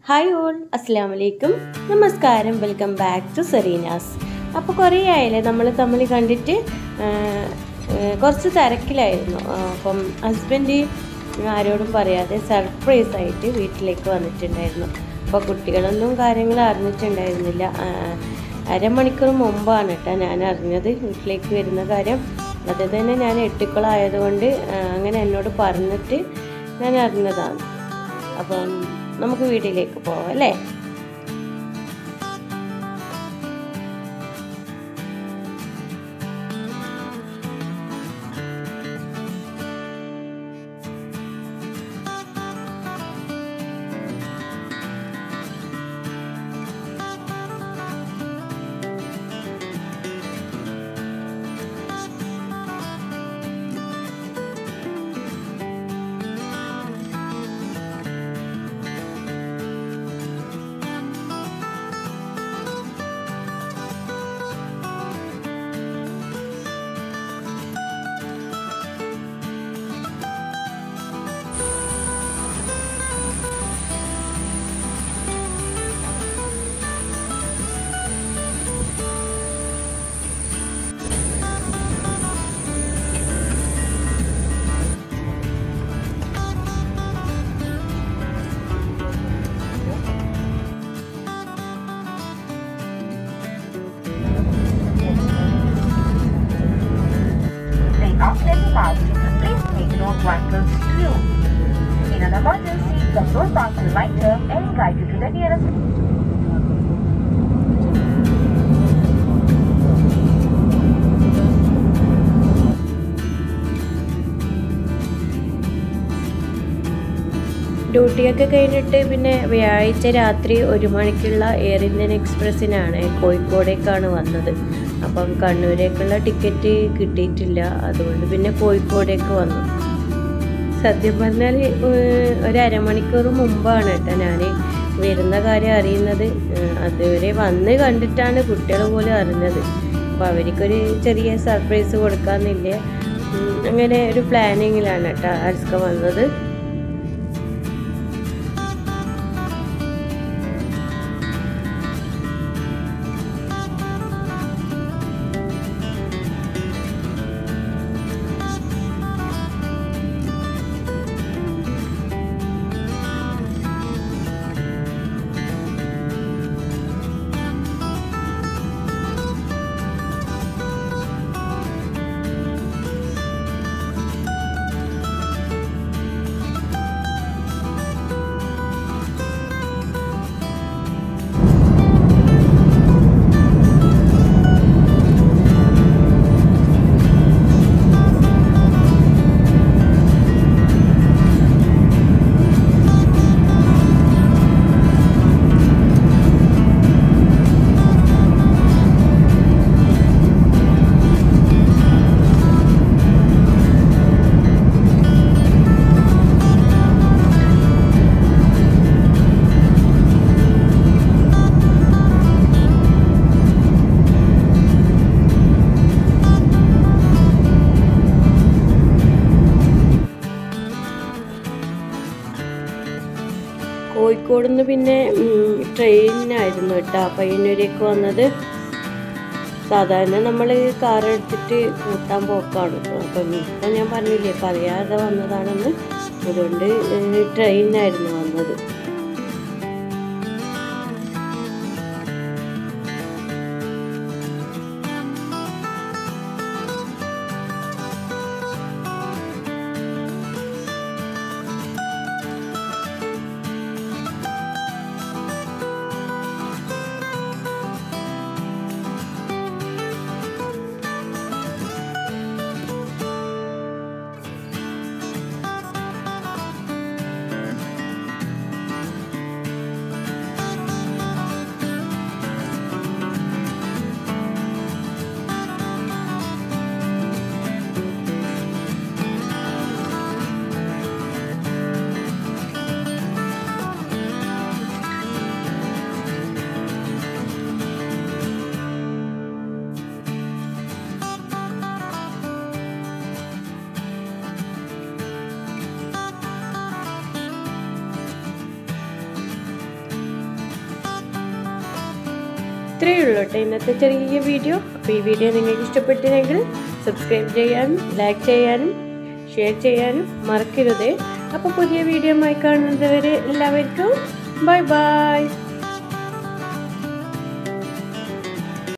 Hi all അസ്സാം വലൈക്കും നമസ്കാരം വെൽക്കം ബാക്ക് ടു സെറീനാസ് അപ്പോൾ കുറേ ആയില്ലേ നമ്മൾ തമ്മിൽ കണ്ടിട്ട് ആ, ആ, കുറച്ച് തിരക്കിലായിരുന്നു ആ, അപ്പം ഹസ്ബൻഡ് ആരോടും പറയാതെ സർപ്രൈസ് ആയിട്ട് വീട്ടിലേക്ക് വന്നിട്ടുണ്ടായിരുന്നു അപ്പോൾ കുട്ടികളൊന്നും കാര്യങ്ങൾ അറിഞ്ഞിട്ടുണ്ടായിരുന്നില്ല ആ, അരമണിക്കൂർ മുമ്പാണ് കേട്ടോ ഞാൻ അറിഞ്ഞത് വീട്ടിലേക്ക് വരുന്ന കാര്യം അത് തന്നെ ഞാൻ എട്ടിക്കുളമായതുകൊണ്ട് ആ, അങ്ങനെ എന്നോട് പറഞ്ഞിട്ട് ഞാൻ അറിഞ്ഞതാണ് അപ്പം നമുക്ക് വീട്ടിലേക്ക് പോവാം അല്ലേ Stay outlet fast. Please take note one close to you. In an emergency, the road pass will right turn and guide you to the nearest ഡ്യൂട്ടിയൊക്കെ കഴിഞ്ഞിട്ട് പിന്നെ വ്യാഴാഴ്ച രാത്രി ഒരു മണിക്കുള്ള എയർ ഇന്ത്യൻ എക്സ്പ്രസ്സിനാണ് കോഴിക്കോടേക്കാണ് വന്നത് അപ്പം കണ്ണൂരേക്കുള്ള ടിക്കറ്റ് കിട്ടിയിട്ടില്ല അതുകൊണ്ട് പിന്നെ കോഴിക്കോടേക്ക് വന്നു സത്യം പറഞ്ഞാൽ ഏഹ്, ഒരു അരമണിക്കൂർ മുമ്പാണ് കേട്ടോ ഞാൻ വരുന്ന കാര്യം അറിയുന്നത് ഏഹ്, അതുവരെ വന്ന് കണ്ടിട്ടാണ് കുട്ടികൾ പോലും അറിഞ്ഞത് അപ്പോൾ അവർക്കൊരു ചെറിയ സർപ്രൈസ് കൊടുക്കാമെന്നില്ല ഉം, അങ്ങനെ ഒരു പ്ലാനിങ്ങിലാണ് കേട്ടോ അർസ്ക വന്നത് കോഴിക്കോട് നിന്ന് പിന്നെ ട്രെയിനായിരുന്നു കേട്ടോ പയ്യന്നൂരേക്ക് വന്നത് സാധാരണ നമ്മൾ കാർ എടുത്തിട്ട് കൂട്ടാൻ പോക്കാണ് കേട്ടോ അപ്പം ഇപ്പം ഞാൻ പറഞ്ഞില്ലേ പറയാതെ വന്നതാണെന്ന് അതുകൊണ്ട് ട്രെയിനായിരുന്നു വന്നത് ഇത്രയേ ഉള്ളൂ കേട്ടോ ഇന്നത്തെ ചെറിയ വീഡിയോ അപ്പോൾ ഈ വീഡിയോ നിങ്ങൾക്ക് ഇഷ്ടപ്പെട്ടില്ലെങ്കിൽ സബ്സ്ക്രൈബ് ചെയ്യാനും ലൈക്ക് ചെയ്യാനും ഷെയർ ചെയ്യാനും മറക്കരുതേ അപ്പോൾ പുതിയ വീഡിയോ ആയി കാണുന്നത് വരെ എല്ലാവർക്കും ബൈ ബൈ